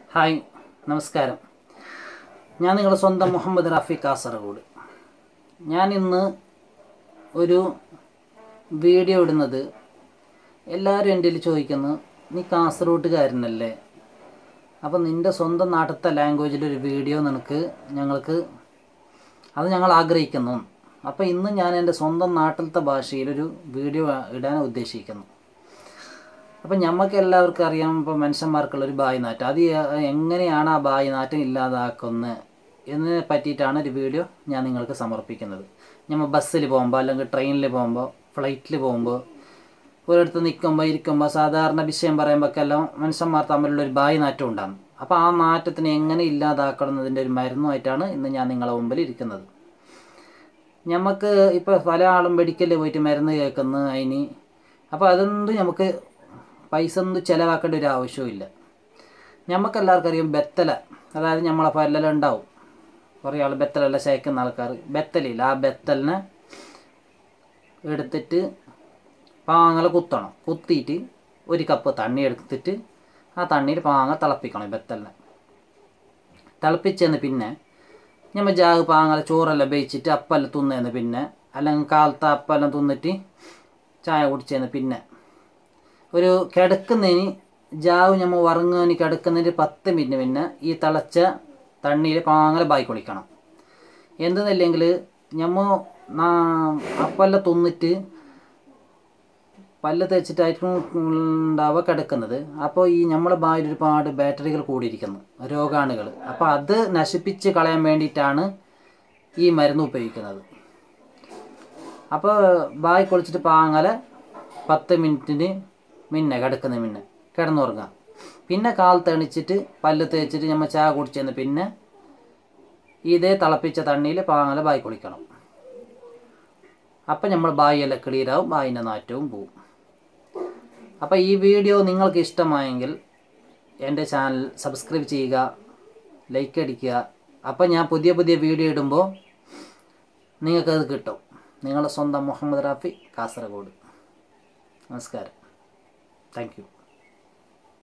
hi നമസ്കാരം ഞാൻ നിങ്ങളുടെ സ്വന്തം മുഹമ്മദ് റാഫി കാസർഗോഡ് ഞാൻ ഇന്ന് ഒരു വീഡിയോ ഇടുന്നത് എല്ലാവരും എൻ്റെ കയ്യിൽ ചോദിക്കുന്നു നീ കാസർഗോഡുകാരനല്ലേ അപ്പം നിൻ്റെ സ്വന്തം നാട്ടിലത്തെ ലാംഗ്വേജിലൊരു വീഡിയോ നിനക്ക് ഞങ്ങൾക്ക് അത് ഞങ്ങൾ ആഗ്രഹിക്കുന്നു അപ്പോൾ ഇന്ന് ഞാൻ എൻ്റെ സ്വന്തം നാട്ടിലത്തെ ഭാഷയിലൊരു വീഡിയോ ഇടാൻ ഉദ്ദേശിക്കുന്നു അപ്പം ഞമ്മക്ക് എല്ലാവർക്കും അറിയാം ഇപ്പോൾ മനുഷ്യന്മാർക്കുള്ളൊരു ബായി നാറ്റം അത് എ- എങ്ങനെയാണ് ആ ബായി നാറ്റം ഇല്ലാതാക്കുന്നത് എന്നതിനെ പറ്റിയിട്ടാണ് ഒരു വീഡിയോ ഞാൻ നിങ്ങൾക്ക് സമർപ്പിക്കുന്നത് നമ്മൾ ബസ്സിൽ പോകുമ്പോൾ അല്ലെങ്കിൽ ട്രെയിനിൽ പോകുമ്പോൾ ഫ്ലൈറ്റിൽ പോകുമ്പോൾ ഒരിടത്ത് നിൽക്കുമ്പോൾ ഇരിക്കുമ്പോൾ സാധാരണ വിഷയം പറയുമ്പോഴെല്ലാം മനുഷ്യന്മാർ തമ്മിലുള്ള ഒരു ബായി നാറ്റം ഉണ്ടാകും അപ്പോൾ ആ നാറ്റത്തിനെ എങ്ങനെ ഇല്ലാതാക്കണം എന്നതിൻ്റെ ഒരു മരുന്നുമായിട്ടാണ് ഇന്ന് ഞാൻ നിങ്ങളുടെ മുമ്പിൽ ഇരിക്കുന്നത് നമുക്ക് ഇപ്പോൾ പല ആളും മെഡിക്കലിൽ പോയിട്ട് മരുന്ന് കേൾക്കുന്നു അതിന് അപ്പോൾ അതൊന്നും നമുക്ക് പൈസ ഒന്നും ചിലവാക്കേണ്ട ഒരു ആവശ്യമില്ല നമുക്ക് എല്ലാവർക്കും അറിയാം ബെത്തല അതായത് നമ്മളെ പല്ലെല്ലാം ഉണ്ടാവും കുറേ ആൾ ബെത്തലെല്ലാം ശേക്കുന്ന ആൾക്കാർ ബെത്തലില്ല ആ ബെത്തലിനെ എടുത്തിട്ട് പാങ്ങല കുത്തണം കുത്തിയിട്ട് ഒരു കപ്പ് തണ്ണി എടുത്തിട്ട് ആ തണ്ണിയിൽ പാങ്ങ തിളപ്പിക്കണം ഈ ബെത്തലിനെ തിളപ്പിച്ചെന്ന് പിന്നെ ഞമ്മ ജാഗ് പാങ്ങല ചോറെല്ലാം വേവിച്ചിട്ട് അപ്പെല്ലാം തിന്നേന്ന് പിന്നെ അല്ലെങ്കിൽ കാലത്ത് അപ്പെല്ലാം തിന്നിട്ട് ചായ കുടിച്ചേന്ന് പിന്നെ ഒരു കിടക്കുന്നതിന് ജാവ് ഞമ്മ ഉറങ്ങാന് കിടക്കുന്നതിന് പത്ത് മിനിറ്റ് പിന്നെ ഈ തിളച്ച തണ്ണിയിൽ പാങ്ങല ബായി കുളിക്കണം എന്തെന്നില്ലെങ്കിൽ ഞമ്മ അപ്പെല്ലാം തിന്നിട്ട് പല്ല് തേച്ചിട്ടായിരിക്കും ഉണ്ടാവുക കിടക്കുന്നത് അപ്പോൾ ഈ നമ്മളെ ബായിൽ ഒരുപാട് ബാറ്ററികൾ കൂടിയിരിക്കുന്നു രോഗാണുകൾ അപ്പോൾ അത് നശിപ്പിച്ച് കളയാൻ വേണ്ടിയിട്ടാണ് ഈ മരുന്ന് ഉപയോഗിക്കുന്നത് അപ്പോൾ ബായി കുളിച്ചിട്ട് പാങ്ങലെ പത്ത് മിനിറ്റിന് മുന്നേ കിടക്കുന്ന മുന്നേ കിടന്നുറങ്ങാം പിന്നെ കാലത്ത് എണിച്ചിട്ട് പല്ല് തേച്ചിട്ട് നമ്മൾ ചായ കുടിച്ചെന്ന് പിന്നെ ഇതേ തിളപ്പിച്ച തണ്ണിയിൽ പാങ്ങല ബായി കുളിക്കണം അപ്പം നമ്മൾ ബായിയെല്ലാം ക്ലിയറാവും ബായിൻ്റെ നാറ്റവും പോവും അപ്പോൾ ഈ വീഡിയോ നിങ്ങൾക്ക് ഇഷ്ടമായെങ്കിൽ എൻ്റെ ചാനൽ സബ്സ്ക്രൈബ് ചെയ്യുക ലൈക്ക് അടിക്കുക അപ്പം ഞാൻ പുതിയ പുതിയ വീഡിയോ ഇടുമ്പോൾ നിങ്ങൾക്കത് കിട്ടും നിങ്ങളുടെ സ്വന്തം മുഹമ്മദ് റാഫി കാസർഗോഡ് നമസ്കാരം താങ്ക് യു